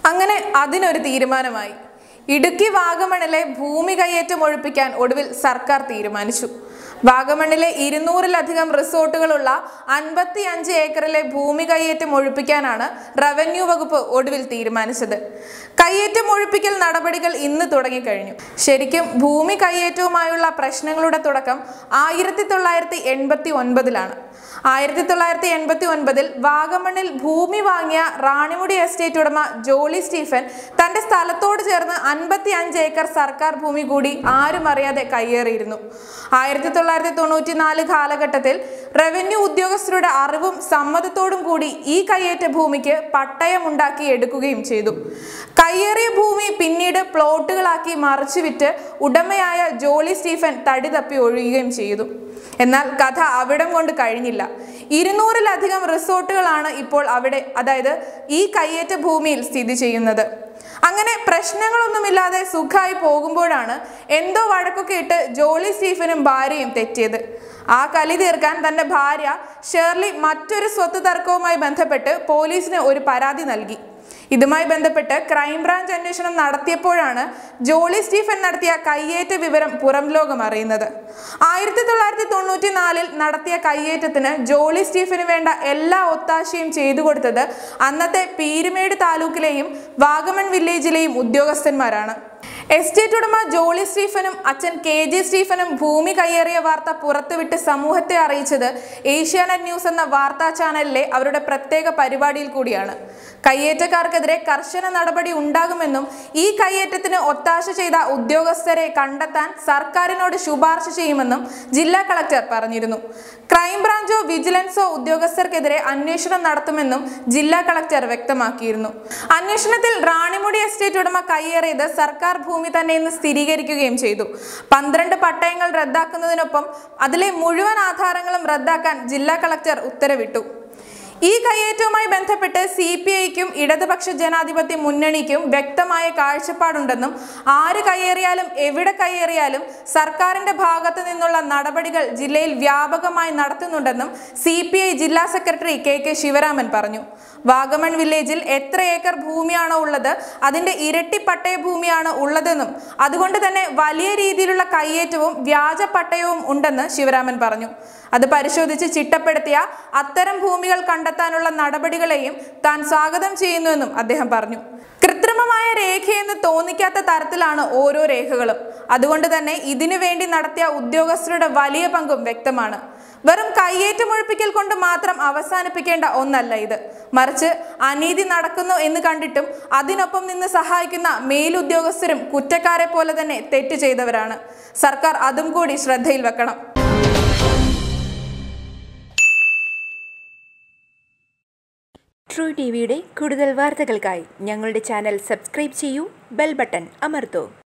അങ്ങനെ അതിനൊരു തീരുമാനമായി ഇടുക്കി വാഗമണിലെ ഭൂമി കയ്യേറ്റം ഒഴിപ്പിക്കാൻ ഒടുവിൽ സർക്കാർ തീരുമാനിച്ചു വാഗമണിലെ ഇരുന്നൂറിലധികം റിസോർട്ടുകളുള്ള അൻപത്തി അഞ്ച് ഏക്കറിലെ ഭൂമി കയ്യേറ്റം ഒഴിപ്പിക്കാനാണ് റവന്യൂ വകുപ്പ് ഒടുവിൽ തീരുമാനിച്ചത് കയ്യേറ്റം ഒഴിപ്പിക്കൽ നടപടികൾ ഇന്ന് തുടങ്ങിക്കഴിഞ്ഞു ശരിക്കും ഭൂമി കയ്യേറ്റവുമായുള്ള പ്രശ്നങ്ങളുടെ തുടക്കം ആയിരത്തി തൊള്ളായിരത്തി എൺപത്തി ഒൻപതിലാണ് ആയിരത്തി തൊള്ളായിരത്തി എൺപത്തി ഒൻപതിൽ വാഗമണ്ണിൽ ഭൂമി വാങ്ങിയ റാണിമുടി എസ്റ്റേറ്റ് ഉടമ ജോളി സ്റ്റീഫൻ തന്റെ സ്ഥലത്തോട് ചേർന്ന് അൻപത്തി അഞ്ച് ഏക്കർ സർക്കാർ ഭൂമി കൂടി ആരും അറിയാതെ കയ്യേറിയിരുന്നു ആയിരത്തി തൊള്ളായിരത്തി തൊണ്ണൂറ്റി നാല് കാലഘട്ടത്തിൽ റവന്യൂ ഉദ്യോഗസ്ഥരുടെ അറിവും സമ്മതത്തോടും കൂടി ഈ കയ്യേറ്റ ഭൂമിക്ക് പട്ടയമുണ്ടാക്കി എടുക്കുകയും ചെയ്തു കയ്യേറിയ ഭൂമി പിന്നീട് പ്ലോട്ടുകളാക്കി മറിച്ചു വിറ്റ് ഉടമയായ ജോളി സ്റ്റീഫൻ തടി തപ്പി ഒഴിയുകയും ചെയ്തു എന്നാൽ കഥ അവിടം കൊണ്ട് കഴിഞ്ഞില്ല ഇരുന്നൂറിലധികം റിസോർട്ടുകളാണ് ഇപ്പോൾ അവിടെ അതായത് ഈ കയ്യേറ്റ ഭൂമിയിൽ സ്ഥിതി ചെയ്യുന്നത് അങ്ങനെ പ്രശ്നങ്ങളൊന്നുമില്ലാതെ സുഖമായി പോകുമ്പോഴാണ് എന്തോ വഴക്കൊക്കെ ഇട്ട് ജോളി സ്റ്റീഫനും ഭാര്യയും തെറ്റിയത് ആ കലി തീർക്കാൻ തന്റെ ഭാര്യ ഷേർലി മറ്റൊരു സ്വത്ത് തർക്കവുമായി ബന്ധപ്പെട്ട് പോലീസിന് ഒരു പരാതി നൽകി ഇതുമായി ബന്ധപ്പെട്ട് ക്രൈംബ്രാഞ്ച് അന്വേഷണം നടത്തിയപ്പോഴാണ് ജോളി സ്റ്റീഫൻ നടത്തിയ കയ്യേറ്റ വിവരം പുറം ലോകം അറിയുന്നത് ആയിരത്തി തൊള്ളായിരത്തി തൊണ്ണൂറ്റി നാലിൽ നടത്തിയ കയ്യേറ്റത്തിന് ജോളി സ്റ്റീഫന് വേണ്ട എല്ലാ ഒത്താശയും ചെയ്തു കൊടുത്തത് അന്നത്തെ പീരുമേട് താലൂക്കിലെയും വാഗമൺ വില്ലേജിലെയും ഉദ്യോഗസ്ഥന്മാരാണ് എസ്റ്റേറ്റ് ഉടമ ജോളി സ്റ്റീഫനും അച്ഛൻ കെ ജെ സ്റ്റീഫനും ഭൂമി കയ്യേറിയ വാർത്ത പുറത്തുവിട്ട് സമൂഹത്തെ അറിയിച്ചത് ഏഷ്യാനെറ്റ് ന്യൂസ് എന്ന വാർത്താ ചാനലിലെ അവരുടെ പ്രത്യേക പരിപാടിയിൽ കൂടിയാണ് കയ്യേറ്റക്കാർക്കെതിരെ കർശന നടപടി ഉണ്ടാകുമെന്നും ഈ കയ്യേറ്റത്തിന് ഒത്താശ ചെയ്ത ഉദ്യോഗസ്ഥരെ കണ്ടെത്താൻ സർക്കാരിനോട് ശുപാർശ ചെയ്യുമെന്നും ജില്ലാ കളക്ടർ പറഞ്ഞിരുന്നു ക്രൈംബ്രാഞ്ചോ വിജിലൻസോ ഉദ്യോഗസ്ഥർക്കെതിരെ അന്വേഷണം നടത്തുമെന്നും ജില്ലാ കളക്ടർ വ്യക്തമാക്കിയിരുന്നു അന്വേഷണത്തിൽ റാണിമുടി എസ്റ്റേറ്റ് ഉടമ കയ്യേറിയത് സർക്കാർ ഭൂമി തന്നെയെന്ന് സ്ഥിരീകരിക്കുകയും ചെയ്തു പന്ത്രണ്ട് പട്ടയങ്ങൾ റദ്ദാക്കുന്നതിനൊപ്പം അതിലെ മുഴുവൻ ആധാരങ്ങളും റദ്ദാക്കാൻ ജില്ലാ കളക്ടർ ഉത്തരവിട്ടു ഈ കയ്യേറ്റവുമായി ബന്ധപ്പെട്ട് സി പി ഐക്കും ഇടതുപക്ഷ ജനാധിപത്യ മുന്നണിക്കും വ്യക്തമായ കാഴ്ചപ്പാടുണ്ടെന്നും ആര് കയ്യേറിയാലും എവിടെ കയ്യേറിയാലും സർക്കാരിന്റെ ഭാഗത്തു നിന്നുള്ള നടപടികൾ ജില്ലയിൽ വ്യാപകമായി നടത്തുന്നുണ്ടെന്നും സി പി ഐ ജില്ലാ സെക്രട്ടറി കെ കെ ശിവരാമൻ പറഞ്ഞു വാഗമൺ വില്ലേജിൽ എത്ര ഏക്കർ ഭൂമിയാണോ ഉള്ളത് അതിന്റെ ഇരട്ടി പട്ടയ ഭൂമിയാണ് ഉള്ളതെന്നും അതുകൊണ്ട് തന്നെ വലിയ രീതിയിലുള്ള കയ്യേറ്റവും വ്യാജ പട്ടയവും ഉണ്ടെന്ന് ശിവരാമൻ പറഞ്ഞു അത് പരിശോധിച്ച് ചിട്ടപ്പെടുത്തിയ അത്തരം ഭൂമികൾ കണ്ടെത്താനുള്ള നടപടികളെയും താൻ സ്വാഗതം ചെയ്യുന്നുവെന്നും അദ്ദേഹം പറഞ്ഞു കൃത്രിമമായ രേഖയെന്ന് തോന്നിക്കാത്ത തരത്തിലാണ് ഓരോ രേഖകളും അതുകൊണ്ട് തന്നെ ഇതിനു വേണ്ടി നടത്തിയ ഉദ്യോഗസ്ഥരുടെ വലിയ പങ്കും വ്യക്തമാണ് വെറും കയ്യേറ്റമൊഴിപ്പിക്കൽ കൊണ്ട് മാത്രം അവസാനിപ്പിക്കേണ്ട ഒന്നല്ല ഇത് മറിച്ച് അനീതി നടക്കുന്നു എന്ന് കണ്ടിട്ടും അതിനൊപ്പം നിന്ന് സഹായിക്കുന്ന മേലുദ്യോഗസ്ഥരും കുറ്റക്കാരെ പോലെ തന്നെ തെറ്റ് ചെയ്തവരാണ് സർക്കാർ അതും കൂടി ശ്രദ്ധയിൽ വെക്കണം ട്രൂ ടി വിയുടെ കൂടുതൽ വാർത്തകൾക്കായി ഞങ്ങളുടെ ചാനൽ സബ്സ്ക്രൈബ് ചെയ്യൂ ബെൽ ബട്ടൺ അമർത്തൂ